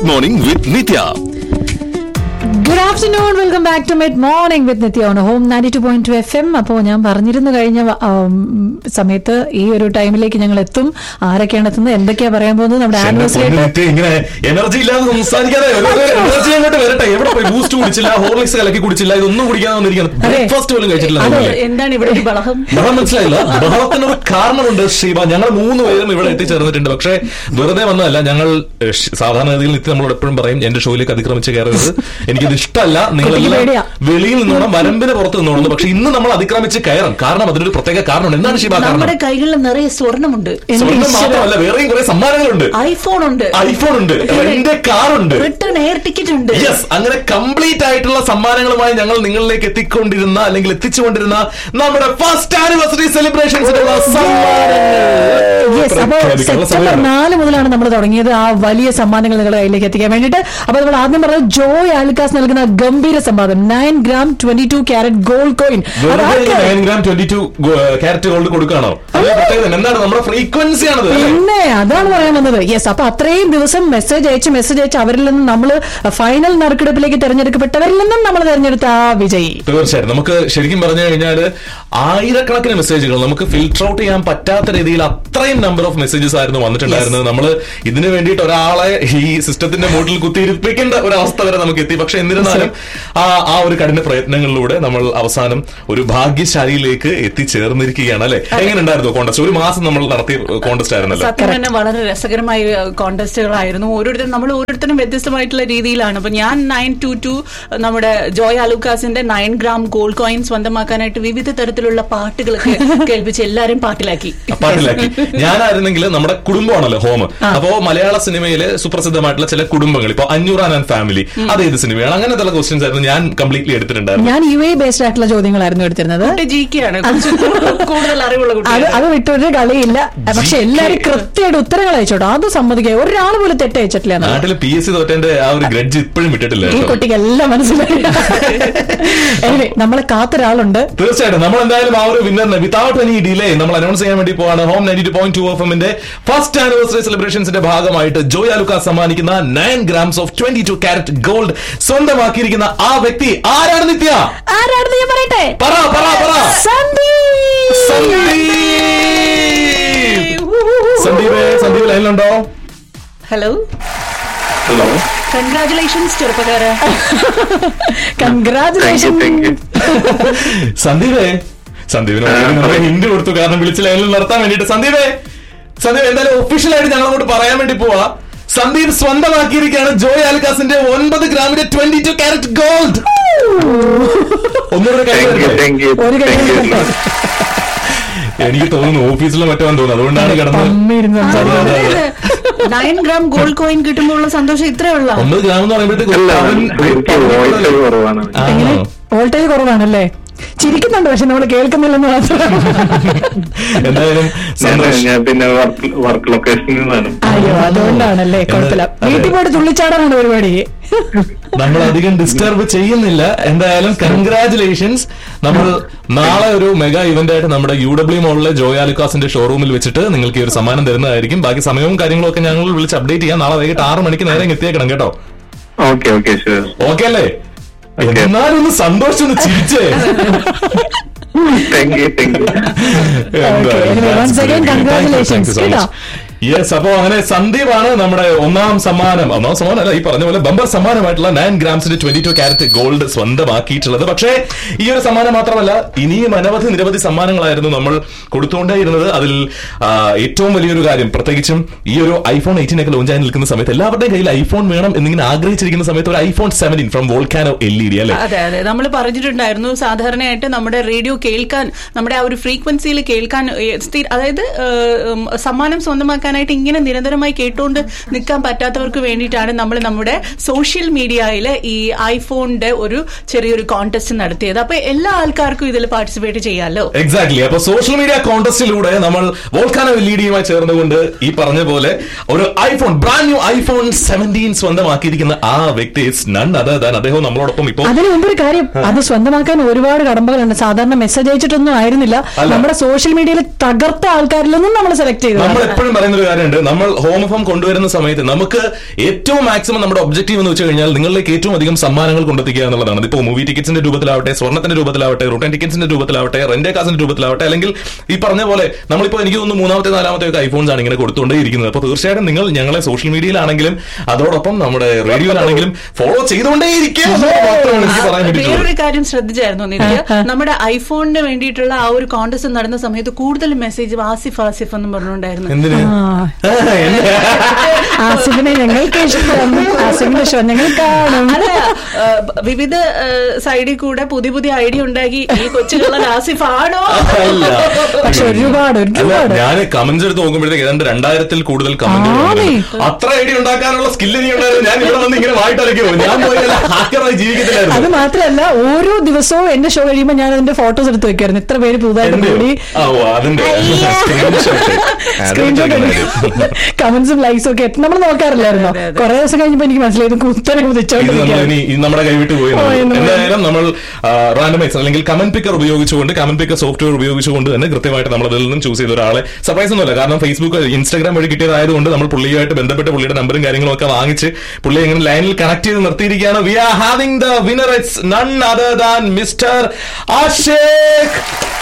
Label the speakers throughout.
Speaker 1: Mid morning with Nithya
Speaker 2: good afternoon welcome back to mid morning with Nithya on home ninety two point two F M അപ്പോൾ ഞാൻ പറഞ്ഞിരുന്നു കഴിഞ്ഞ ആം, സമയത്ത് ഈ ഒരു ടൈമിലേക്ക് ഞങ്ങൾ എത്തും ആരൊക്കെയാണ് എത്തുന്നത് എന്തൊക്കെയാ പറയാൻ പോകുന്നത് നമ്മുടെ ആനിവേഴ്സറി ആയിട്ട്
Speaker 3: ഇങ്ങനെ എനർജി ഇല്ലാതെ സംസാരിക്കാതെ എനർജി അങ്ങോട്ട് വരട്ടെ എവിടെ പോയി ബൂസ്റ്റ് കുടിച്ചില്ല ഹോർലിക്സ് കലക്കി കുടിച്ചില്ല ഇതൊന്നും കുടിക്കാതെ വന്നിരിക്കുന്നത്
Speaker 2: അതെ.
Speaker 3: ബ്രേക്ക്ഫാസ്റ്റ് പോലും കഴിച്ചിട്ടില്ല
Speaker 2: അതെ.
Speaker 3: നിങ്ങളല്ലേ?
Speaker 4: എന്താണ് ഇവിടെ ഒരു ബളഹം
Speaker 3: ബഹളം മനസ്സിലായില്ല ബഹളത്തിനൊരു കാരണമുണ്ട് ഷീബ ഞങ്ങൾ മൂന്ന് പേരും ഇവിടെ എത്തിച്ചേർന്നിട്ടുണ്ട് പക്ഷേ വെറുതെ വന്നതല്ല ഞങ്ങൾ ഏഹ്, ഷ്- സാധാരണഗതിയിൽ നിത്യം നമ്മളോട് എപ്പോഴും പറയും എന്റെ ഷോയിലേക്ക് അതിക്രമിച്ച് കയറരുത് എനിക്കിത് ഇഷ്ടമല്ല നിങ്ങളെല്ലാം
Speaker 2: പേടിയാ.
Speaker 3: വെളിയിൽ നിന്നോണം വരമ്പിന് പുറത്ത് നിന്നോണം പക്ഷെ ഇന്ന് നമ്മൾ അതിക്രമിച്ച് കയറും കാരണം അതിനൊരു പ്രത്യേക കാരണമുണ്ട് എന്താണ് ഷീബ കാരണം
Speaker 4: നമ്മുടെ കൈകളിൽ നിറയെ സ്വർണ്ണമുണ്ട്
Speaker 2: എന്റെ
Speaker 3: സ്വർണ്ണം
Speaker 2: ഈശ്വരാ.
Speaker 3: മാത്രമല്ല വേറെയും കുറെ സമ്മാനങ്ങളുണ്ട്
Speaker 4: ഐഫോൺ ഉണ്ട്
Speaker 3: ഐഫോൺ ഉണ്ട് എന്റെ കാറുണ്ട്
Speaker 4: റിട്ടേൺ എയർ ടിക്കറ്റ് ഉണ്ട്
Speaker 3: യെസ് അങ്ങനെ കംപ്ലീറ്റ് ആയിട്ടുള്ള സമ്മാനങ്ങളുമായി ഞങ്ങൾ നിങ്ങളിലേക്ക് എത്തിക്കൊണ്ടിരുന്ന അല്ലെങ്കിൽ എത്തിച്ചുകൊണ്ടിരുന്ന നമ്മുടെ ഫസ്റ്റ് ആനിവേഴ്സറി സെലിബ്രേഷൻസിനുള്ള
Speaker 2: യെസ് അപ്പോൾ സെപ്റ്റംബർ
Speaker 3: സമ്മാനങ്ങൾ
Speaker 2: നാല് മുതലാണ് നമ്മൾ തുടങ്ങിയത് ആ വലിയ സമ്മാനങ്ങൾ നിങ്ങളുടെ കയ്യിലേക്ക് എത്തിക്കാൻ വേണ്ടിയിട്ട് അപ്പോൾ നമ്മൾ ആദ്യം പറഞ്ഞത് ജോയ് ആൽക്കാസ് നൽകുന്ന ഗംഭീര സമ്പാദം nine gram twenty two carat gold coin
Speaker 3: nine gram twenty two carat gold കൊടുക്കുകയാണോ അത് പ്രത്യേകത എന്താണ് നമ്മുടെ ഫ്രീക്വൻസി ആണത് അല്ലേ?
Speaker 2: പിന്നെ അതാണ് പറയാൻ വന്നത് യെസ് അപ്പൊ അത്രയും ദിവസം മെസ്സേജ് അയച്ച് മെസ്സേജ് അയച്ച് അവരിൽ നിന്നും നമ്മൾ ഫൈനൽ നറുക്കെടുപ്പിലേക്ക് തെരഞ്ഞെടുക്കപ്പെട്ടവരിൽ നിന്നും നമ്മൾ തെരഞ്ഞെടുത്ത ആ വിജയി
Speaker 3: തീർച്ചയായും നമുക്ക് ശരിക്കും പറഞ്ഞു കഴിഞ്ഞാൽ ആയിരക്കണക്കിന് മെസ്സേജുകൾ നമുക്ക് ഫിൽട്ടർ ഔട്ട് ചെയ്യാൻ പറ്റാത്ത രീതിയിൽ അത്രയും നമ്പർ ഓഫ് മെസ്സേജസ് ആയിരുന്നു വന്നിട്ടുണ്ടായിരുന്നത് നമ്മൾ ഇതിനു വേണ്ടിയിട്ട് ഒരാളെ ഈ സിസ്റ്റത്തിന്റെ മൂട്ടിൽ കുത്തിയിരിപ്പിക്കേണ്ട ഒരു അവസ്ഥ വരെ നമുക്ക് എത്തി പക്ഷെ എന്നിരുന്നാലും ആ ആ ഒരു കഠിന പ്രയത്നങ്ങളിലൂടെ നമ്മൾ അവസാനം ഒരു ഭാഗ്യശാലിയിലേക്ക് എത്തിച്ചേർന്നിരിക്കുകയാണ് അല്ലെ എങ്ങനെ ഉണ്ടായിരുന്നു കോൺടസ്റ്റ് ഒരു മാസം നമ്മൾ നടത്തിയ കോൺടസ്റ്റ് ആയിരുന്നല്ലോ
Speaker 4: സത്യം തന്നെ വളരെ രസകരമായ കോൺടെസ്റ്റുകളായിരുന്നു ഓരോരുത്തരും നമ്മൾ ഓരോരുത്തരും വ്യത്യസ്തമായിട്ടുള്ള രീതിയിലാണ് അപ്പൊ ഞാൻ നയൻ ടു ടു നമ്മുടെ ജോയ് അലൂക്കാസിന്റെ നയൻ ഗ്രാം ഗോൾഡ് കോയിൻ സ്വന്തമാക്കാനായിട്ട് വിവിധ തരത്തിലുള്ള പാട്ടുകളൊക്കെ കേൾപ്പിച്ച് എല്ലാരും പാട്ടിലാക്കി
Speaker 3: പാട്ടിലാക്കി ഞാനായിരുന്നെങ്കിൽ നമ്മുടെ കുടുംബമാണല്ലോ ഹോം അപ്പോ മലയാള സിനിമയിലെ സുപ്രസിദ്ധമായിട്ടുള്ള ചില കുടുംബങ്ങൾ ഇപ്പൊ അഞ്ഞൂറാൻ ആൻഡ് ഫാമിലി അതേത് സിനിമയാണ് അങ്ങനത്തെ ക്വസ്റ്റ്യൻസ് ആയിരുന്നു ഞാൻ കംപ്ലീറ്റ്ലി എടുത്തിട്ടുണ്ടായിരുന്നു
Speaker 2: ഞാൻ യു എ ബേസ്ഡ് ആയിട്ടുള്ള ചോദ്യങ്ങളായിരുന്നു എടുത്തിരുന്നത്
Speaker 4: ജി കെ ആണ് കുറച്ച് കൂടുതൽ അറിവുള്ള
Speaker 2: അത്
Speaker 4: കുട്ടികൾ
Speaker 2: അത് വിട്ടൊരു കളിയില്ല പക്ഷെ എല്ലാരും കൃത്യമായിട്ട് ഉത്തരങ്ങൾ അയച്ചോട്ടോ അത് സമ്മതിക്കുക ഒരാൾ പോലും തെറ്റ് അയച്ചിട്ടില്ല എന്നുള്ളത്.
Speaker 3: നാട്ടിൽ പി എസ് സി തോറ്റന്റെ ആ ഒരു ഗ്രഡ്ജ് ഇപ്പോഴും വിട്ടിട്ടില്ല
Speaker 2: ഈ
Speaker 3: കേട്ടോ.
Speaker 2: കുട്ടിക്ക് എല്ലാം മനസ്സിലായി Anyway, നമ്മളെ കാത്തൊരാളുണ്ട്
Speaker 3: തീർച്ചയായിട്ടും നമ്മൾ എന്തായാലും ആ ഒരു വിന്നറിനെ വിതൗട്ട് എനി ഡിലേ നമ്മൾ അനൗൺസ് ചെയ്യാൻ വേണ്ടി പോവാണ് home ninety two point two F എമ്മിന്റെ ഫസ്റ്റ് ആനിവേഴ്സറി സെലിബ്രേഷൻസിന്റെ ഭാഗമായിട്ട് ജോയ് അലുക്ക സമ്മാനിക്കുന്ന nine grams of twenty two carat gold സ്വന്തമാക്കിയിരിക്കുന്ന ആ വ്യക്തി ആരാണ് നിത്യ
Speaker 2: ആരാണെന്ന് ഞാൻ പറയട്ടെ
Speaker 3: പറ പറ പറ
Speaker 2: Sandeep
Speaker 3: Sandeep Sandeep Sandeep ലൈനിലുണ്ടോ
Speaker 4: hello
Speaker 5: hello
Speaker 4: congratulations ചെറുപ്പക്കാരെ
Speaker 2: കൺഗ്രാചുലേഷൻ
Speaker 3: സന്ദീപേ സന്ദീപിന് നമ്മുടെ ഹിന്റ് കൊടുത്തു കാരണം വിളിച്ച ലൈനിൽ നിർത്താൻ വേണ്ടിട്ട് സന്ദീപേ സന്ദീപ് എന്തായാലും ഒഫീഷ്യൽ ആയിട്ട് ഞങ്ങൾ അങ്ങോട്ട് പറയാൻ വേണ്ടി പോവാ സന്ദീപ് സ്വന്തമാക്കിയിരിക്കുകയാണ് ജോയ് ആൽക്കാസിന്റെ ഒൻപത് ഗ്രാമിന്റെ ട്വന്റി ടു ക്യാരറ്റ് ഗോൾഡ് ഒന്നുകൂടെ കൈ
Speaker 5: താങ്ക് യു
Speaker 3: തരട്ടെ?
Speaker 5: താങ്ക് യു
Speaker 2: ഒരു കൈ
Speaker 5: താങ്ക് യു
Speaker 2: കൊടുക്കട്ടെ.
Speaker 3: എനിക്ക് തോന്നുന്നു ഓഫീസിലും മറ്റോ തോന്നുന്നു അതുകൊണ്ടാണ് കിടന്നത്
Speaker 2: അമ്മയിരുന്ന് സംസാരിക്കുന്നത്.
Speaker 4: അതായത് നയൻ ഗ്രാം ഗോൾഡ് കോയിൻ കിട്ടുമ്പോൾ ഉള്ള സന്തോഷം ഇത്രേ ഉള്ള
Speaker 3: ഒമ്പത് ഗ്രാം എന്ന് പറയുമ്പോഴത്തേക്ക്
Speaker 5: അല്ല
Speaker 3: അവൻ
Speaker 5: എനിക്ക് വോയിസ് കുറവാണ്
Speaker 3: ആ.
Speaker 2: എങ്ങനെ വോൾട്ടേജ് കുറവാണല്ലേ ചിരിക്കുന്നുണ്ട് പക്ഷെ നമ്മൾ കേൾക്കുന്നില്ലെന്ന് മാത്രം
Speaker 3: എന്തായാലും
Speaker 5: ഞാൻ
Speaker 3: സന്തോഷം
Speaker 5: ഞാൻ പിന്നെ വർക്ക് വർക്ക് ലൊക്കേഷനിൽ നിന്നാണ്
Speaker 2: അയ്യോ അതുകൊണ്ടാണല്ലേ കുഴപ്പമില്ല
Speaker 3: അതെ.
Speaker 2: വീട്ടിൽ പോയിട്ട് തുള്ളിച്ചാടാനാണ് പരിപാടി
Speaker 3: നമ്മൾ അധികം ഡിസ്റ്റർബ് ചെയ്യുന്നില്ല എന്തായാലും കൺഗ്രാചുലേഷൻസ് നമ്മൾ നാളെ ഒരു മെഗാ ഇവന്റ് ആയിട്ട് നമ്മുടെ യു ഡബ്ല്യു മോളിലെ ജോയാലിക്കാസിന്റെ ഷോറൂമിൽ വെച്ചിട്ട് നിങ്ങൾക്ക് ഈ ഒരു സമ്മാനം തരുന്നതായിരിക്കും ബാക്കി സമയവും കാര്യങ്ങളും ഒക്കെ ഞങ്ങൾ വിളിച്ച് അപ്ഡേറ്റ് ചെയ്യാം നാളെ വൈകിട്ട് ആറ് മണിക്ക് നേരെ ഇങ്ങ് എത്തിയേക്കണം കേട്ടോ
Speaker 5: ഓക്കെ ഓക്കെ ഷുവർ
Speaker 3: ഓക്കെ അല്ലേ
Speaker 5: Okay.
Speaker 3: എന്നാലും ഒന്ന് സന്തോഷിച്ചൊന്ന് ചിരിച്ചേ
Speaker 5: thank you thank you
Speaker 2: Okay, anyway, once again, congratulations. കേട്ടോ?
Speaker 3: യെസ് അപ്പോ അങ്ങനെ സന്ദീപാണ് നമ്മുടെ ഒന്നാം സമ്മാനം ഒന്നാം സമ്മാനം അല്ല ഈ പറഞ്ഞ പോലെ ബമ്പർ സമ്മാനമായിട്ടുള്ള നയൻ ഗ്രാംസിന്റെ ട്വന്റി ടു ക്യാരറ്റ് ഗോൾഡ് സ്വന്തമാക്കിയിട്ടുള്ളത് പക്ഷേ ഈ ഒരു സമ്മാനം മാത്രമല്ല ഇനിയും അനവധി നിരവധി സമ്മാനങ്ങളായിരുന്നു നമ്മൾ കൊടുത്തുകൊണ്ടേയിരുന്നത് അതിൽ ആ, ഏറ്റവും വലിയൊരു കാര്യം പ്രത്യേകിച്ചും ഈ ഒരു ഐഫോൺ എയ്റ്റീൻ ഒക്കെ ലോഞ്ച് ആയി നിൽക്കുന്ന സമയത്ത് എല്ലാവരുടെയും കയ്യിൽ ഐഫോൺ വേണം എന്നിങ്ങനെ ആഗ്രഹിച്ചിരിക്കുന്ന സമയത്ത് ഒരു iPhone seventeen from Volcano L E D അല്ലെ
Speaker 4: അതെ അതെ നമ്മൾ പറഞ്ഞിട്ടുണ്ടായിരുന്നു സാധാരണയായിട്ട് നമ്മുടെ റേഡിയോ കേൾക്കാൻ നമ്മുടെ ആ ഒരു ഫ്രീക്വൻസിയിൽ കേൾക്കാൻ ഏ, സ്ഥിര- അതായത് ഏ, ഉം, സമ്മാനം സ്വന്തമാക്കാനായിട്ട് ഇങ്ങനെ നിരന്തരമായി കേട്ടുകൊണ്ട് നിൽക്കാൻ പറ്റാത്തവർക്ക് വേണ്ടിയിട്ടാണ് നമ്മൾ നമ്മുടെ സോഷ്യൽ മീഡിയയിൽ ഈ ഐഫോണിന്റെ ഒരു ചെറിയൊരു കോൺടെസ്റ്റ് നടത്തിയത് അപ്പൊ എല്ലാ ആൾക്കാർക്കും ഇതിൽ പാർട്ടിസിപ്പേറ്റ് ചെയ്യാമല്ലോ
Speaker 3: എക്സാക്ട്ലി അപ്പൊ സോഷ്യൽ മീഡിയ കോൺടസ്റ്റിലൂടെ നമ്മൾ വോൾക്കാനോ എൽ ഇ ഡിയുമായി ചേർന്നുകൊണ്ട് ഈ പറഞ്ഞ പോലെ ഒരു iPhone brand new iPhone seventeen സ്വന്തമാക്കിയിരിക്കുന്ന ആ വ്യക്തി നൺ അതർ ദാൻ അദ്ദേഹം നമ്മളോടൊപ്പം ഇപ്പോൾ
Speaker 2: അതിന് മുമ്പ് ഒരു കാര്യം അത് സ്വന്തമാക്കാൻ ഒരുപാട് കടമ്പകളുണ്ട് സാധാരണ മെസ്സേജ് അയച്ചിട്ടൊന്നും ആയിരുന്നില്ല
Speaker 3: അല്ല.
Speaker 2: നമ്മുടെ സോഷ്യൽ മീഡിയയിൽ തകർത്ത ആൾക്കാരിൽ നിന്നും നമ്മൾ സെലക്ട്
Speaker 3: നമ്മൾ
Speaker 2: ചെയ്തു
Speaker 3: എപ്പോഴും പറയുന്ന പറയുന്ന ഒരു കാര്യമുണ്ട് നമ്മൾ ഹോം എഫ് എം കൊണ്ടുവരുന്ന സമയത്ത് നമുക്ക് ഏറ്റവും മാക്സിമം നമ്മുടെ ഒബ്ജക്റ്റീവ് എന്ന് വെച്ച് കഴിഞ്ഞാൽ നിങ്ങളിലേക്ക് ഏറ്റവും അധികം സമ്മാനങ്ങൾ കൊണ്ടെത്തിക്കുക എന്നുള്ളതാണ് ഇപ്പോൾ മൂവി ടിക്കറ്റ്സിന്റെ രൂപത്തിലാവട്ടെ സ്വർണ്ണത്തിന്റെ രൂപത്തിലാവട്ടെ റിട്ടേൺ ടിക്കറ്റ്സിന്റെ രൂപത്തിലാവട്ടെ റെന്റ് കാസിന്റെ രൂപത്തിലാവട്ടെ അല്ലെങ്കിൽ ഈ പറഞ്ഞ പോലെ നമ്മളിപ്പോൾ എനിക്ക് തോന്നുന്നു മൂന്നാമത്തെ നാലാമത്തെ ഒക്കെ ഐഫോൺസ് ആണ് ഇങ്ങനെ കൊടുത്തുകൊണ്ടേ ഇരിക്കുന്നത് അപ്പോൾ തീർച്ചയായിട്ടും നിങ്ങൾ ഞങ്ങളെ സോഷ്യൽ മീഡിയയിലാണെങ്കിലും അതോടൊപ്പം നമ്മുടെ റേഡിയോയിലാണെങ്കിലും ഫോളോ ചെയ്തുകൊണ്ടേ ഇരിക്കുക എന്നുള്ളത് മാത്രമാണ് എനിക്ക് പറയാൻ വേണ്ടിയിട്ടുള്ളത്
Speaker 4: വേറൊരു കാര്യം ശ്രദ്ധിച്ചായിരുന്നു നിത്യ നമ്മുടെ ഐഫോണിന് വേണ്ടിയിട്ടുള്ള ആ ഒരു കോൺടസ്റ്റ് നടന്ന സമയത്ത് കൂടുതൽ മെസ്സേജ് ആസിഫ് ആസിഫ് എന്നും പറഞ്ഞുകൊണ്ടായിരുന്നു
Speaker 3: എന്തിന്
Speaker 2: ആ,
Speaker 3: ആ, എന്നെ-
Speaker 2: ആസിഫിനെ ഞങ്ങൾക്ക് ഇഷ്ടം ആസിഫിന്റെ ഷോ ഞങ്ങൾ കാണും
Speaker 4: അല്ല ആ, വിവിധ സൈഡിൽ കൂടെ പുതിയ പുതിയ ഐഡിയ ഉണ്ടാക്കി ഈ കൊച്ചുകളെ ആസിഫ് ആണോ
Speaker 3: അല്ല.
Speaker 2: പക്ഷെ ഒരുപാട്
Speaker 3: അല്ല
Speaker 2: ഒരുപാട്
Speaker 3: ഞാൻ കമന്റ്സ് എടുത്ത് നോക്കുമ്പോഴത്തേക്ക് ഏതാണ്ട് രണ്ടായിരത്തിൽ കൂടുതൽ കമന്റുകൾ
Speaker 2: ആണേ.
Speaker 3: അത്ര ഐഡിയ ഉണ്ടാക്കാനുള്ള സ്കില്ല് നീ ഉണ്ടായിരുന്നു ഞാൻ ഇവിടെ വന്ന് ഇങ്ങനെ വായിട്ടറിയോ ഞാൻ പോയാൽ ഹാക്കറായി
Speaker 2: അത്
Speaker 3: ജീവിക്കത്തില്ലായിരുന്നു
Speaker 2: മാത്രമല്ല ഓരോ ദിവസവും എന്റെ ഷോ കഴിയുമ്പോൾ ഞാൻ അതിന്റെ ഫോട്ടോസ് എടുത്ത് വെക്കായിരുന്നു ഇത്ര പേര് പുതുതായിട്ട്
Speaker 3: എന്റെയോ?
Speaker 2: കൂടി
Speaker 3: ആ, ഓ, അതിന്റെ
Speaker 2: അയ്യ.
Speaker 3: Screenshot. അത്
Speaker 2: സ്ക്രീൻഷോട്ട്
Speaker 3: വിചാരിക്കുന്ന കാര്യം.
Speaker 2: കമന്റ്സും ലൈക്സും ഒക്കെ നമ്മൾ നോക്കാറില്ലായിരുന്നോ കുറെ ദിവസം കഴിഞ്ഞപ്പോ എനിക്ക് മനസ്സിലായി ഇത് കുത്തനെ
Speaker 3: ഇത് നമ്മൾ
Speaker 2: കുതിച്ചോണ്ടിരിക്കുകയാണ്
Speaker 3: ഇനി ഈ നമ്മുടെ കൈവിട്ട് പോയി എന്നുള്ളത്.
Speaker 2: പോയി എന്നുള്ളത്.
Speaker 3: എന്തായാലും നമ്മൾ റാൻഡമൈസ് അല്ലെങ്കിൽ കമന്റ് പിക്കർ ഉപയോഗിച്ചുകൊണ്ട് കമന്റ് പിക്കർ സോഫ്റ്റ്വെയർ ഉപയോഗിച്ചുകൊണ്ട് തന്നെ കൃത്യമായിട്ട് നമ്മൾ അതിൽ നിന്നും ചൂസ് ചെയ്ത ഒരാളെ സർപ്രൈസ് ഒന്നുമില്ല കാരണം ഫേസ്ബുക്ക് ഇൻസ്റ്റാഗ്രാം വഴി കിട്ടിയതായതുകൊണ്ട് നമ്മൾ പുള്ളിയുമായിട്ട് ബന്ധപ്പെട്ട് പുള്ളിയുടെ നമ്പറും കാര്യങ്ങളും ഒക്കെ വാങ്ങിച്ച് പുള്ളി ഇങ്ങനെ ലൈനിൽ കണക്ട് ചെയ്ത് നിർത്തിയിരിക്കുകയാണ് we are having the winner it's none other than mister Ashiq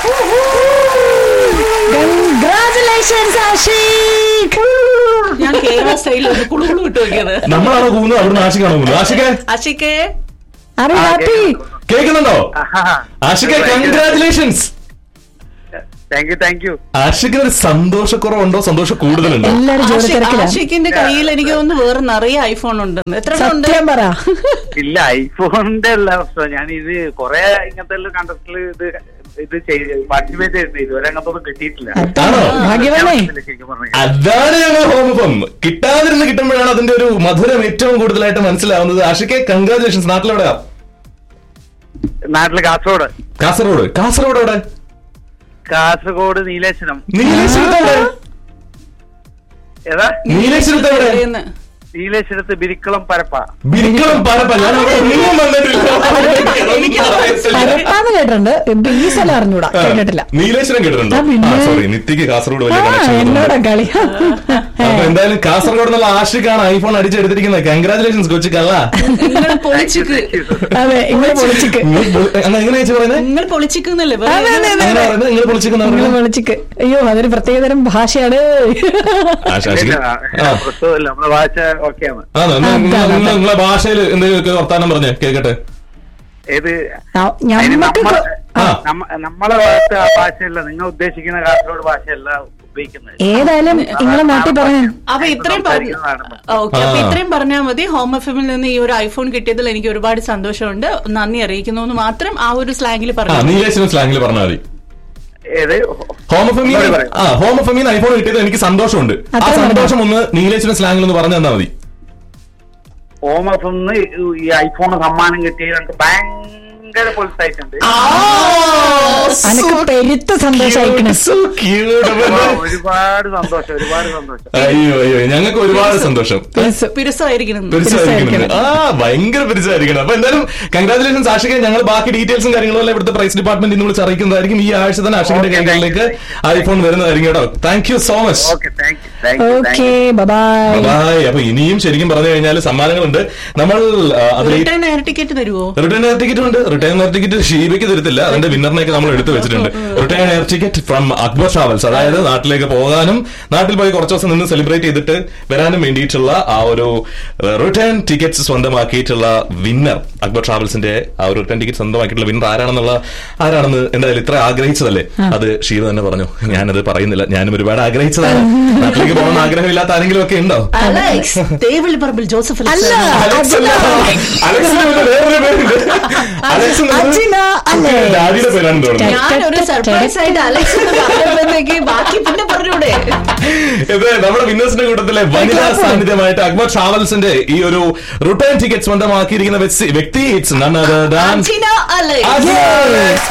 Speaker 2: congratulations Ashiq
Speaker 4: ഞാൻ കേരള സ്റ്റൈലിൽ ഒന്ന് കുളുകുളു വിട്ടു നോക്കിയത്
Speaker 3: നമ്മളാണോ പോകുന്നത് അവിടുന്ന് ആഷിക്കാണോ പോകുന്നത് ആഷിക്കെ
Speaker 4: അശിക്കേ
Speaker 2: ആർ ഹാപ്പി
Speaker 3: കേൾക്കുന്നുണ്ടോ ആഷിക്കെ congratulations
Speaker 1: thank you thank you
Speaker 3: ആഷിക്കിന് ഒരു സന്തോഷക്കുറവുണ്ടോ സന്തോഷം കൂടുതലുണ്ടോ
Speaker 2: എല്ലാരും ജോലി തിരക്കിലാണ്
Speaker 4: ആഷിക്കിന്റെ കയ്യിൽ എനിക്ക് തോന്നുന്നു വേറെ നിറയെ ഐഫോൺ ഉണ്ടെന്ന് എത്ര ഉണ്ട്
Speaker 2: സത്യം പറ
Speaker 1: ഇല്ല ഐഫോണിന്റെ അല്ല പ്രശ്നം ഞാൻ ഇത് കൊറേ ഇങ്ങനത്തെ കണ്ടസ്റ്റില് ഇത് ഇത് പാർട്ടിസിപ്പേറ്റ് ചെയ്തിട്ടുണ്ട് ഇതുവരെ അങ്ങനത്തെ ഒന്നും കിട്ടിയിട്ടില്ല
Speaker 3: ആണോ
Speaker 2: ഭാഗ്യവാനേ
Speaker 1: ശരിക്കും പറഞ്ഞാൽ
Speaker 3: അതാണ് ഞങ്ങൾ ഹോമിപ്പം കിട്ടാതിരുന്ന് കിട്ടുമ്പോഴാണ് അതിന്റെ ഒരു മധുരം ഏറ്റവും കൂടുതലായിട്ട് മനസ്സിലാവുന്നത് ആഷിക്കെ കൺഗ്രാചുലേഷൻസ് നാട്ടിലെവിടെയാ
Speaker 1: നാട്ടില് കാസർഗോഡ്
Speaker 3: കാസർഗോഡ് കാസർഗോഡ് എവിടെ
Speaker 1: കാസർഗോഡ് നീലേശ്വരം
Speaker 3: നീലേശ്വരത്ത് എവിടെ
Speaker 1: ഏതാ
Speaker 3: നീലേശ്വരത്ത് എവിടെ
Speaker 4: എവിടെയെന്ന്?
Speaker 1: നീലേശ്വരത്ത് ബിരിക്കളം പരപ്പ
Speaker 3: ബിരിക്കളം പരപ്പ ഞാൻ അവിടെ ഒന്നും വന്നിട്ടില്ല
Speaker 2: പരപ്പാന്ന് കേട്ടിട്ടുണ്ട് ഇപ്പൊ ഈ സ്ഥലം അറിഞ്ഞൂടാ കേട്ടിട്ടില്ല
Speaker 3: നീലേശ്വരം കേട്ടിട്ടുണ്ടോ
Speaker 2: ആ, പിന്നെ.
Speaker 3: സോറി നിത്യക്ക് കാസർഗോഡ്
Speaker 2: ആ
Speaker 3: വലിയ കണക്ഷൻ
Speaker 2: എന്നോടാ കളി
Speaker 3: അപ്പൊ എന്തായാലും കാസർഗോഡ് എന്നുള്ള ആഷിക്കാണ് ഐഫോൺ അടിച്ചെടുത്തിരിക്കുന്നത് കൺഗ്രാചുലേഷൻസ് കൊച്ചിക്കല്ല
Speaker 4: നിങ്ങൾ പൊളിച്ചിക്ക്
Speaker 2: അതെ ഇങ്ങനെ പൊളിച്ചിക്ക്
Speaker 3: എങ്ങനെ ചേച്ചി പറയുന്നത്
Speaker 4: നിങ്ങൾ പൊളിച്ചിക്കുന്നല്ലേ
Speaker 2: അതെ, അതെ, അതെ.
Speaker 3: അങ്ങനെ പറയുന്നത് നിങ്ങൾ പൊളിച്ചിക്കുന്ന
Speaker 2: നിങ്ങള് വിളിച്ചിക്ക് അയ്യോ അതൊരു പ്രത്യേകതരം ഭാഷയാണ്
Speaker 3: ആ
Speaker 1: പ്രശ്നമില്ല നമ്മളെ ഭാഷ ഓക്കെയാണ്
Speaker 3: ആണോ എന്നാ നിങ്ങളെ- നിങ്ങളെ- നിങ്ങളെ ഭാഷയിൽ എന്തെങ്കിലുമൊക്കെ വർത്താനം പറഞ്ഞേ കേൾക്കട്ടെ
Speaker 1: ഏത്
Speaker 2: ആ,
Speaker 1: അതിന്
Speaker 2: ഞമ്മക്ക്
Speaker 1: നമ്മ-
Speaker 2: ആ.
Speaker 1: നമ്മ- നമ്മളെ ഭാഗത്ത് ആ ഭാഷയല്ല നിങ്ങൾ ഉദ്ദേശിക്കുന്ന കാസർഗോഡ് ഭാഷയല്ല ഉപയോഗിക്കുന്നത്
Speaker 2: ഏതായാലും നിങ്ങളെ നാട്ടിൽ പറഞ്ഞു
Speaker 4: അപ്പൊ ഇത്രയും
Speaker 1: സംസാരിക്കുന്നതാണ്.
Speaker 4: ഓക്കെ അപ്പൊ
Speaker 3: ആ.
Speaker 4: ഇത്രയും പറഞ്ഞാൽ മതി ഹോം എഫിൽ നിന്ന് ഈ ഒരു ഐഫോൺ കിട്ടിയതിൽ എനിക്ക് ഒരുപാട് സന്തോഷമുണ്ട് നന്ദി അറിയിക്കുന്നു എന്ന് മാത്രം ആ ഒരു സ്ലാങ്ങിൽ
Speaker 3: ആ
Speaker 4: പറഞ്ഞു
Speaker 3: നീലേശ്വരം സ്ലാങ്ങിൽ പറഞ്ഞാൽ മതി
Speaker 1: ഏത്
Speaker 3: ഹോം ഓഫ്
Speaker 1: ഒന്നുകൂടി പറയൂ.
Speaker 3: ആ ഹോം ഓഫ് ഐഫോൺ കിട്ടിയത് എനിക്ക് സന്തോഷമുണ്ട് ആ
Speaker 2: അത്രയും
Speaker 3: സന്തോഷം ഒന്ന് നീലേശ്വരം സ്ലാങ്ങിൽ ഒന്ന് പറഞ്ഞു തന്നാൽ മതി
Speaker 1: ഓമഫിന്ന് ഈ ഐഫോൺ സമ്മാനം കിട്ടിയത് ഞങ്ങൾക്ക് ഭയങ്കര പൊളിസായിട്ടുണ്ട്
Speaker 2: അനക്ക് പെരുത്ത സന്തോഷായിക്കണ്
Speaker 3: So cute.
Speaker 1: ഒരുപാട് സന്തോഷം ഒരുപാട് സന്തോഷം
Speaker 3: അയ്യോ അയ്യോ ഞങ്ങൾക്ക് ഒരുപാട് സന്തോഷം
Speaker 4: പിരസമായിരിക്കണം
Speaker 3: പെരുസായിരിക്കണം ആ ഭയങ്കര പെരുസായിരിക്കണം അപ്പൊ എന്തായാലും കൺഗ്രാചുലേഷൻസ് ആഷിക ഞങ്ങൾ ബാക്കി ഡീറ്റെയിൽസും കാര്യങ്ങളും എല്ലാം ഇവിടുത്തെ പ്രൈസ് ഡിപ്പാർട്ട്മെന്റ് ഇന്ന് വിളിച്ച് അറിയിക്കുന്നതായിരിക്കും ഈ ആഴ്ച തന്നെ ആഷികയുടെ
Speaker 1: Okay, thank you,
Speaker 3: കൈകളിലേക്ക്
Speaker 1: thank you.
Speaker 3: ഐഫോൺ വരുന്നതായിരിക്കും കേട്ടോ thank you so much
Speaker 1: okay thank you thank you thank
Speaker 2: okay
Speaker 1: you
Speaker 2: bye
Speaker 3: bye അപ്പൊ ഇനിയും ശരിക്കും പറഞ്ഞു കഴിഞ്ഞാൽ സമ്മാനങ്ങളുണ്ട് നമ്മൾ ആ, അതിൽ
Speaker 4: റിട്ടേൺ എയർ ടിക്കറ്റ് തരുമോ
Speaker 3: റിട്ടേൺ എയർ ടിക്കറ്റ് ഉണ്ട് റിട്ടേൺ എയർ ടിക്കറ്റ് ഷീബയ്ക്ക് തരത്തില്ല അതിന്റെ വിന്നറിനെയൊക്കെ നമ്മൾ എടുത്തു വെച്ചിട്ടുണ്ട് return air ticket from Akbar travels അതായത് നാട്ടിലേക്ക് പോകാനും നാട്ടിൽ പോയി കുറച്ച് ദിവസം നിന്ന് സെലിബ്രേറ്റ് ചെയ്തിട്ട് വരാനും വേണ്ടിയിട്ടുള്ള ആ ഒരു റിട്ടേൺ ടിക്കറ്റ്സ് സ്വന്തമാക്കിയിട്ടുള്ള വിന്നർ അക്ബർ ട്രാവൽസിന്റെ ആ ഒരു റിട്ടേൺ ടിക്കറ്റ് സ്വന്തമാക്കിയിട്ടുള്ള വിന്നർ ആരാണെന്നുള്ള ആരാണെന്ന് എന്തായാലും ഇത്ര ആഗ്രഹിച്ചതല്ലേ അത് ഷീബ തന്നെ പറഞ്ഞു ഞാനത് പറയുന്നില്ല ഞാനും ഒരുപാട് ആഗ്രഹിച്ചതാണ് നാട്ടിലേക്ക് പോകണമെന്ന് ആഗ്രഹമില്ലാത്ത ആരെങ്കിലും ഒക്കെ ഉണ്ടോ
Speaker 4: അലക്സ് തേവിളി പറമ്പിൽ ജോസഫ്
Speaker 2: അല്ല.
Speaker 3: അലക്സ് അല്ല. അലക്സിന് പിന്നെ വേറൊരു പേരുണ്ട് അലക്സ് എന്നത്
Speaker 2: അജിന അല്ലേ?
Speaker 3: ഡാഡിയുടെ പേരാണെന്ന് തോന്നുന്നു
Speaker 4: ഞാൻ ഒരു സർപ്രൈസ് ആയിട്ട് അലക്സ് എന്ന് പറഞ്ഞപ്പോഴത്തേക്ക് ബാക്കി പിന്നെ പറഞ്ഞൂടെ
Speaker 3: ഇത് നമ്മുടെ വിന്നേഴ്സിന്റെ കൂട്ടത്തിലെ വനിതാ സാന്നിധ്യമായിട്ട് അക്ബർ ട്രാവൽസിന്റെ ഈ ഒരു റിട്ടേൺ ടിക്കറ്റ് സ്വന്തമാക്കിയിരിക്കുന്ന വ്യക്തി- വ്യക്തി it's none other than
Speaker 4: Archana Alex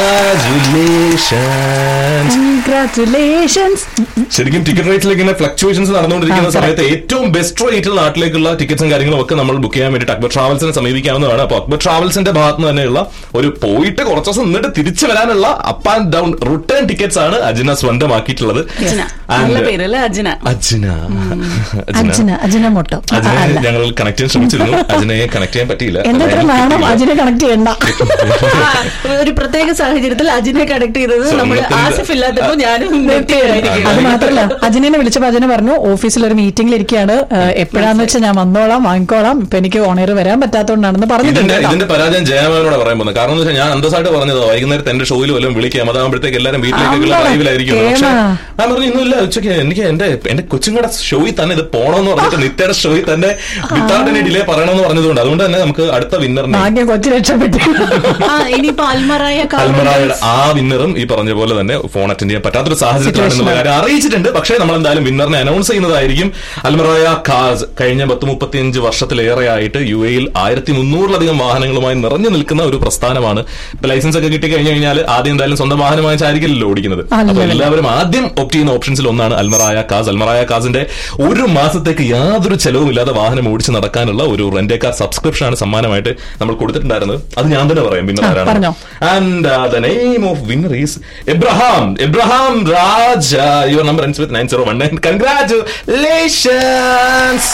Speaker 3: congratulations
Speaker 2: congratulations
Speaker 3: ശരിക്കും ടിക്കറ്റ് റേറ്റിലേക്ക് ഇങ്ങനെ ഫ്ലക്ച്വേഷൻസ് നടന്നുകൊണ്ടിരിക്കുന്ന
Speaker 2: ആ,
Speaker 3: സമയത്ത് ഏറ്റവും ബെസ്റ്റ് റേറ്റിൽ നാട്ടിലേക്കുള്ള ടിക്കറ്റ്സും കാര്യങ്ങളും ഒക്കെ നമ്മൾ ബുക്ക് ചെയ്യാൻ വേണ്ടിയിട്ട് അക്ബർ ട്രാവൽസിനെ സമീപിക്കാവുന്നതാണ് അപ്പോൾ അക്ബർ ട്രാവൽസിന്റെ ഭാഗത്ത് നിന്ന് തന്നെയുള്ള വരാനുള്ള ഒരു പോയിട്ട് കുറച്ച് ദിവസം നിന്നിട്ട് തിരിച്ചു വരാനുള്ള up and down return tickets ആണ് അജിന സ്വന്തമാക്കിയിട്ടുള്ളത്
Speaker 4: അജ്ന
Speaker 3: And-
Speaker 4: നല്ല പേരല്ലേ അജ്ന
Speaker 3: അജിന
Speaker 2: അജിന അജിന മൊട്ടോ
Speaker 3: അജിനെ
Speaker 2: അല്ല
Speaker 3: ഞങ്ങൾ കണക്ട് ചെയ്യാൻ ശ്രമിച്ചിരുന്നു അജിനയെ കണക്ട് ചെയ്യാൻ പറ്റിയില്ല
Speaker 2: എന്താ ഇത്ര നാണം അജിനെ കണക്ട് ചെയ്യണ്ട
Speaker 4: ആ, ഒരു പ്രത്യേക സാഹചര്യത്തിൽ അജിനെ കണക്ട് ചെയ്തത് നമ്മൾ
Speaker 3: സ്വർണ്ണത്തിന്റെ-
Speaker 4: ആസിഫ് ഇല്ലാത്തപ്പോ ഞാനും
Speaker 2: അത്
Speaker 4: നിർത്തിയായിരിക്കും
Speaker 2: മാത്രല്ല അജിനെ വിളിച്ചപ്പോ അജിനെ പറഞ്ഞു ഓഫീസിൽ ഒരു മീറ്റിംഗിൽ ഇരിക്കുകയാണ് ഏഹ്, എപ്പോഴാന്ന് വെച്ചാൽ ഞാൻ വന്നോളാം വാങ്ങിക്കോളാം ഇപ്പൊ എനിക്ക് ഓണർ വരാൻ പറ്റാത്തോണ്ടാണെന്ന് പറഞ്ഞിട്ടുണ്ട്
Speaker 3: ഇതിന്റെ
Speaker 2: കേട്ടോ.
Speaker 3: ഇതിന്റെ പരാജയം ജയമാനോട് പറയാൻ പോകുന്നത് കാരണം എന്ന് വെച്ചാൽ ഞാൻ അന്തസ്സായിട്ട് പറഞ്ഞത് വൈകുന്നേരത്തെ എന്റെ ഷോയിൽ വല്ലതും വിളിക്കാം അതാകുമ്പോഴത്തേക്ക് എല്ലാവരും വീട്ടിലേക്കുള്ള
Speaker 2: അമ്പടാ,
Speaker 3: ലൈവിലായിരിക്കും പക്ഷെ
Speaker 2: കേമാ.
Speaker 3: ഞാൻ പറഞ്ഞു ഇന്നില്ല ഉച്ചയ്ക്ക് എനിക്ക് എന്റെ എന്റെ കൊച്ചുങ്ങളുടെ ഷോയിൽ തന്നെ ഇത് പോണമെന്ന് പറഞ്ഞിട്ട് നിത്യയുടെ ഷോയിൽ തന്നെ വിത്തൗട്ട് എനി ഡിലേ പറയണമെന്ന് പറഞ്ഞതുകൊണ്ട് അതുകൊണ്ട് തന്നെ നമുക്ക് അടുത്ത വിന്നറിനെ
Speaker 2: ഭാഗ്യം കൊച്ചു രക്ഷപ്പെട്ടു
Speaker 4: ആ ഇനിയിപ്പോ അൽമറായ
Speaker 3: അൽമറായുടെ ആ വിന്നറും ഈ പറഞ്ഞ പോലെ തന്നെ ഫോൺ അറ്റൻഡ് ചെയ്യാൻ പറ്റാത്തൊരു സാഹചര്യത്തിലാണെന്നുള്ള കാര്യം അറിയിച്ചിട്ടുണ്ട് പക്ഷേ നമ്മൾ എന്തായാലും വിന്നറിനെ അനൗൺസ് ചെയ്യുന്നതായിരിക്കും അൽമറായ കാസ് കഴിഞ്ഞ പത്ത് മുപ്പത്തിയഞ്ച് വർഷത്തിലേറെയായിട്ട് യു എയിൽ ആയിരത്തി മുന്നൂറിലധികം വാഹനങ്ങളുമായി നിറഞ്ഞു നിൽക്കുന്ന ഒരു പ്രസ്ഥാനമാണ് ഇപ്പൊ ലൈസൻസ് ഒക്കെ കിട്ടി കഴിഞ്ഞു കഴിഞ്ഞാൽ ആദ്യം എന്തായാലും സ്വന്തം വാഹനം വാങ്ങിച്ചായിരിക്കില്ലല്ലോ ഓടിക്കുന്നത്
Speaker 2: അല്ല,
Speaker 3: അപ്പൊ
Speaker 2: അല്ല.
Speaker 3: എല്ലാവരും ആദ്യം ഓപ്റ്റ് ചെയ്യുന്ന ഓപ്ഷൻസിൽ ഒന്നാണ് അൽമറായ കാസ് അൽമറായ കാസിന്റെ ഒരു മാസത്തേക്ക് യാതൊരു ചെലവുമില്ലാതെ വാഹനം ഓടിച്ച് നടക്കാനുള്ള ഒരു റെന്റേ കാർ സബ്സ്ക്രിപ്ഷൻ ആണ് സമ്മാനമായിട്ട് നമ്മൾ കൊടുത്തിട്ടുണ്ടായിരുന്നത് അത് ഞാൻ തന്നെ പറയാം വിന്നർ
Speaker 2: ആ,
Speaker 3: ആരാണ്
Speaker 2: പറഞ്ഞോ.
Speaker 3: And the name of winner is Abraham Abraham Raj your number ends with nine zero one nine congratulations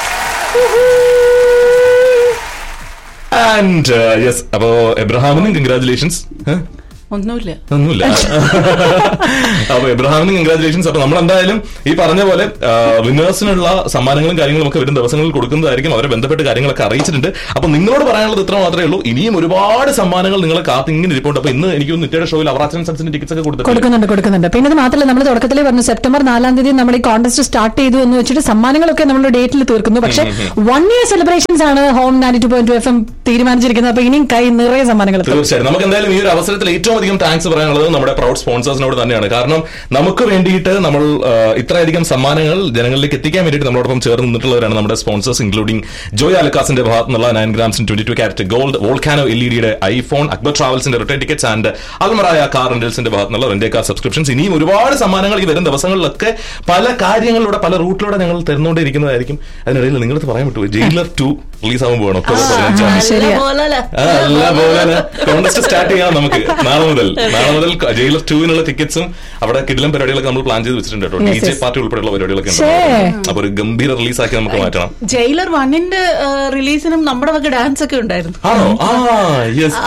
Speaker 3: and yes അപ്പോ എബ്രഹാമിനും കൺഗ്രാറ്റുലേഷൻസ്
Speaker 4: ഒന്നുമില്ല
Speaker 3: ഒന്നുമില്ല അപ്പൊ എബ്രഹാമിന് കൺഗ്രാറ്റുലേഷൻസ് അപ്പൊ നമ്മൾ എന്തായാലും ഈ പറഞ്ഞ പോലെ വിന്നേഴ്സിനുള്ള സമ്മാനങ്ങളും കാര്യങ്ങളും ഒക്കെ വരും ദിവസങ്ങളിൽ കൊടുക്കുന്നതായിരിക്കും അവരെ ബന്ധപ്പെട്ട് കാര്യങ്ങളൊക്കെ അറിയിച്ചിട്ടുണ്ട് അപ്പൊ നിങ്ങളോട് പറയാനുള്ളത് ഇത്ര മാത്രമേ ഉള്ളൂ ഇനിയും ഒരുപാട് സമ്മാനങ്ങൾ നിങ്ങളെ കാത്തിങ്ങനെ ഇരിപ്പുണ്ട് അപ്പൊ ഇന്ന് എനിക്ക് നിത്യയുടെ ഷോയിൽ അവറാച്ചൻ സൺസിന്റെ ടിക്കറ്റ്സ് ഒക്കെ കൊടുത്തിട്ടുണ്ട്
Speaker 2: കൊടുക്കുന്നുണ്ട് കൊടുക്കുന്നുണ്ട് പിന്നെ ഇത് മാത്രമല്ല നമ്മൾ തുടക്കത്തിലേ പറഞ്ഞു സെപ്റ്റംബർ നാലാം തീയതി നമ്മുടെ ഈ കോൺടെസ്റ്റ് സ്റ്റാർട്ട് ചെയ്തു എന്ന് വെച്ചിട്ട് സമ്മാനങ്ങളൊക്കെ നമ്മൾ ഡേറ്റിൽ തീർക്കുന്നു പക്ഷെ വൺ ഇയർ സെലിബ്രേഷൻസ് ആണ് home ninety two point F M തീരുമാനിച്ചിരിക്കുന്നത് അപ്പൊ ഇനിയും കൈ നിറയെ സമ്മാനങ്ങൾ എത്തും.
Speaker 3: തീർച്ചയായും നമുക്ക് എന്തായാലും ഈ ഒരു അവസരത്തിൽ ഏറ്റവും അധികം താങ്ക്സ് പറയാനുള്ളത് നമ്മുടെ പ്രൗഡ് സ്പോൺസേഴ്സിനോട് തന്നെയാണ് കാരണം നമുക്ക് വേണ്ടിയിട്ട് നമ്മൾ ആ, ഇത്രയധികം സമ്മാനങ്ങൾ ജനങ്ങളിലേക്ക് എത്തിക്കാൻ വേണ്ടിയിട്ട് നമ്മളോടൊപ്പം ചേർന്ന് നിന്നിട്ടുള്ളവരാണ് നമ്മുടെ സ്പോൺസേഴ്സ് ഇൻക്ലൂഡിംഗ് ജോയ് അലക്കാസിന്റെ ഭാഗത്ത് നിന്നുള്ള നയൻ ഗ്രാംസിന് twenty two carat gold volcano L E ഡിയുടെ ഐഫോൺ അക്ബർ ട്രാവൽസിന്റെ റിട്ടേൺ ടിക്കറ്റ്സ് ആൻഡ് അൽമറായ കാർ റെന്റൽസിന്റെ ഭാഗത്ത് നിന്നുള്ള റെന്റേ കാർ സബ്സ്ക്രിപ്ഷൻസ് ഇനിയും ഒരുപാട് സമ്മാനങ്ങൾ ഈ വരും ദിവസങ്ങളിലൊക്കെ പല കാര്യങ്ങളിലൂടെ പല റൂട്ടിലൂടെ ഞങ്ങൾ തരുന്നുകൊണ്ടിരിക്കുന്നതായിരിക്കും അതിനിടയിൽ നിങ്ങൾക്ക് പറയാൻ പറ്റുമോ ജയിലർ ടു റിലീസ് ആകുമ്പോൾ പോകണം ഒക്ടോബർ പതിനഞ്ചാം തീയതി
Speaker 2: ശരിയാ.
Speaker 3: അല്ല പോലെ കോൺടെസ്റ്റ് സ്റ്റാർട്ട് ചെയ്യാം നമുക്ക് നാളെ മുതൽ നാളെ മുതൽ ജയിലർ ടൂവിനുള്ള ടിക്കറ്റ്സും അവിടെ കിടിലം പരിപാടികളൊക്കെ നമ്മൾ പ്ലാൻ ചെയ്ത് വെച്ചിട്ടുണ്ട് കേട്ടോ
Speaker 2: Yes,
Speaker 3: D J
Speaker 2: yes.
Speaker 3: Party ഉൾപ്പെടെയുള്ള പരിപാടികളൊക്കെ ഉണ്ട്
Speaker 2: ഛേ.
Speaker 3: അപ്പൊ ഒരു ഗംഭീര റിലീസ് ആക്കി നമുക്ക് മാറ്റണം
Speaker 4: ജയിലർ വണ്ണിന്റെ റിലീസിനും നമ്മുടെ വക ഡാൻസ് ഒക്കെ ഉണ്ടായിരുന്നു
Speaker 3: ആണോ ആ യെസ്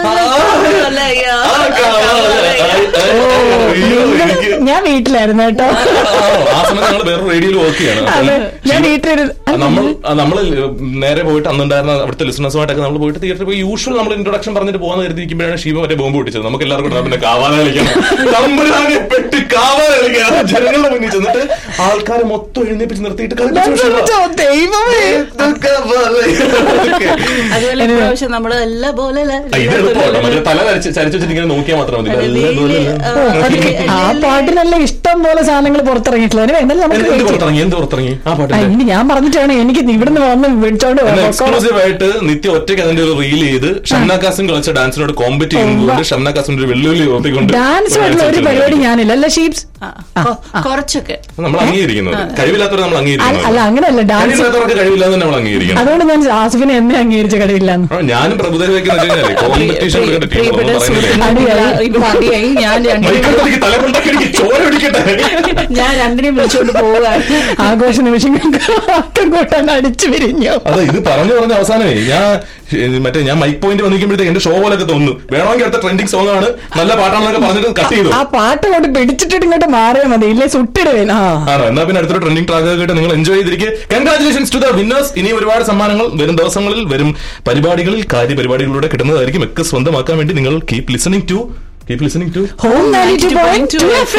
Speaker 2: ഞാൻ വീട്ടിലായിരുന്നു കേട്ടോ
Speaker 3: ആ സമയത്ത് ഞങ്ങൾ വേറെ റേഡിയോയിൽ വർക്ക് ചെയ്യാണ്
Speaker 2: അതെ ഞാൻ
Speaker 3: ശിവ-
Speaker 2: വീട്ടിലിരുന്ന്
Speaker 3: നമ്മൾ നമ്മൾ നേരെ പോയിട്ട് അന്നുണ്ടായിരുന്ന അവിടുത്തെ ലിസണേഴ്സുമായിട്ടൊക്കെ നമ്മൾ പോയിട്ട് തിയേറ്ററിൽ പോയി യൂഷ്വൽ നമ്മൾ ഇൻട്രൊഡക്ഷൻ പറഞ്ഞിട്ട് പോകാൻ കരുതിയിരിക്കുമ്പോഴാണ് ശിവ മറ്റേ ബോംബ് പൊട്ടിച്ചത് നമുക്ക് എല്ലാവർക്കും കൂടെ പിന്നെ കാവാല കളിക്കണം തമ്പുരാനെ പെട്ട് കാവാല കളിക്കണം ജനങ്ങളുടെ മുന്നിൽ ചെന്നിട്ട് ആൾക്കാരെ മൊത്തം എഴുന്നേപ്പിച്ച് നിർത്തിയിട്ട് കളിപ്പിച്ചു വിട്ടതാ.
Speaker 2: ദൈവമേ
Speaker 3: ഇതൊക്കെ പോലെ. Okay.
Speaker 4: അതുപോലെ ഇപ്രാവശ്യം നമ്മള് എല്ലാ പോലെ
Speaker 3: ആ, ഇത് എളുപ്പമാണ് മറ്റേ തല വരച്ച് ചരിച്ചു വെച്ചിട്ട് ഇങ്ങനെ നോക്കിയാൽ മാത്രം മതി
Speaker 4: അതെ,
Speaker 3: നല്ല പോലെ.
Speaker 4: വെയില്, ആ,
Speaker 2: ഓ, അത് ആ പാട്ടിനല്ല ഇഷ്ടം പോലെ സാധനങ്ങൾ പുറത്തിറങ്ങിയിട്ടുള്ളത് ഇനി എന്നാലും നമുക്ക്
Speaker 3: എന്ത്
Speaker 2: wait ചെയ്യാം.
Speaker 3: പുറത്തിറങ്ങി എന്ത് പുറത്തിറങ്ങി ആ
Speaker 2: ആ,
Speaker 3: പാട്ടിന്റെ
Speaker 2: ഇനി ഞാൻ പറഞ്ഞിട്ടാണ് എനിക്ക് ഇവിടുന്ന് വന്ന് വിളിച്ചോണ്ട് പോകാം.
Speaker 3: എക്സ്ക്ലൂസീവ് ആയിട്ട് നിത്യ ഒറ്റയ്ക്ക് അതിന്റെ ഒരു റീൽ ചെയ്ത് ഷംന കാസിം കളിച്ച ഡാൻസിനോട് കോമ്പറ്റ് ചെയ്യുന്നതുകൊണ്ട് ഷംന കാസിന്റെ ഒരു വെല്ലുവിളി ഓർത്തിക്കൊണ്ട്
Speaker 2: ഡാൻസ് ആയിട്ടുള്ള ഒരു പരിപാടി ഞാനില്ല അല്ല ഷീപ്സ്
Speaker 4: ആ, കൊ- കുറച്ചൊക്കെ
Speaker 3: നമ്മൾ അംഗീകരിക്കുന്നത് കഴിവില്ലാത്തവരെ നമ്മൾ
Speaker 2: അല്ല
Speaker 3: അംഗീകരിക്കുന്നത്
Speaker 2: അങ്ങനെയല്ല ഡാൻസ്
Speaker 3: കഴിവില്ലാത്തവർക്ക് കഴിവില്ലാതെ നമ്മൾ അംഗീകരിക്കണം
Speaker 2: അതുകൊണ്ട് ഞാൻ ആസിഫിനെ എന്നെ അംഗീകരിച്ച കഴിവില്ലാന്ന്
Speaker 3: ആ, ഞാനും പ്രഭുദേവയ്ക്ക് കോമ്പറ്റീഷൻ
Speaker 4: പ്രിയപ്പെട്ട സുഹൃത്തുക്കളെ, ഇപ്പൊ അടിയായി ഞാൻ രണ്ടിനെയും
Speaker 3: തല കൊണ്ടൊക്കെ ചോര പിടിക്കട്ടെ
Speaker 4: ഞാൻ രണ്ടിനെയും വിളിച്ചുകൊണ്ട് പോവുകയാണ്
Speaker 2: ആഘോഷ നിമിഷങ്ങൾക്ക് ആക്കം കൂട്ടാൻ അടിച്ചു പിരിഞ്ഞു
Speaker 3: അതെ ഇത് പറഞ്ഞു പറഞ്ഞ അവസാനമേ ഞാൻ ഏ, മറ്റേ ഞാൻ മൈക്ക് പോയിന്റ് വന്നിരിക്കുമ്പോഴത്തേക്ക് എന്റെ ഷോ പോലൊക്കെ തോന്നുന്നു വേണമെങ്കിൽ അടുത്ത ട്രെൻഡിങ് സോങ് ആണ് നല്ല പാട്ടാണെന്നൊക്കെ പറഞ്ഞിട്ട് കട്ട് ചെയ്തു
Speaker 2: ആ പാട്ട് കൊണ്ട് പിടിച്ചിട്ട് ഇങ്ങോട്ട് മാറിയാൽ മതി ഇല്ലേ സുട്ടിടുവേൻ ആ
Speaker 3: ആണോ എന്നാ പിന്നെ അടുത്തൊരു ട്രെൻഡിങ് ട്രാക്ക് കേട്ട് നിങ്ങൾ എൻജോയ് ചെയ്തിരിക്കുക കൺഗ്രാറ്റുലേഷൻസ് ടു ദ വിന്നേഴ്സ് ഇനി ഒരുപാട് സമ്മാനങ്ങൾ വരും ദിവസങ്ങളിൽ വരും പരിപാടികളിൽ കാര്യ പരിപാടികളിലൂടെ കിട്ടുന്നതായിരിക്കും ഒക്കെ സ്വന്തമാക്കാൻ വേണ്ടി നിങ്ങൾ keep listening to keep listening to
Speaker 2: home ninety two point two F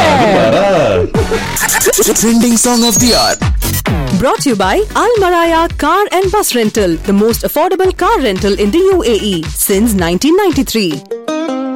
Speaker 6: Trending song of the hour.
Speaker 7: Brought to you by Al Maraya Car and Bus Rental, the most affordable car rental in the UAE since 1993.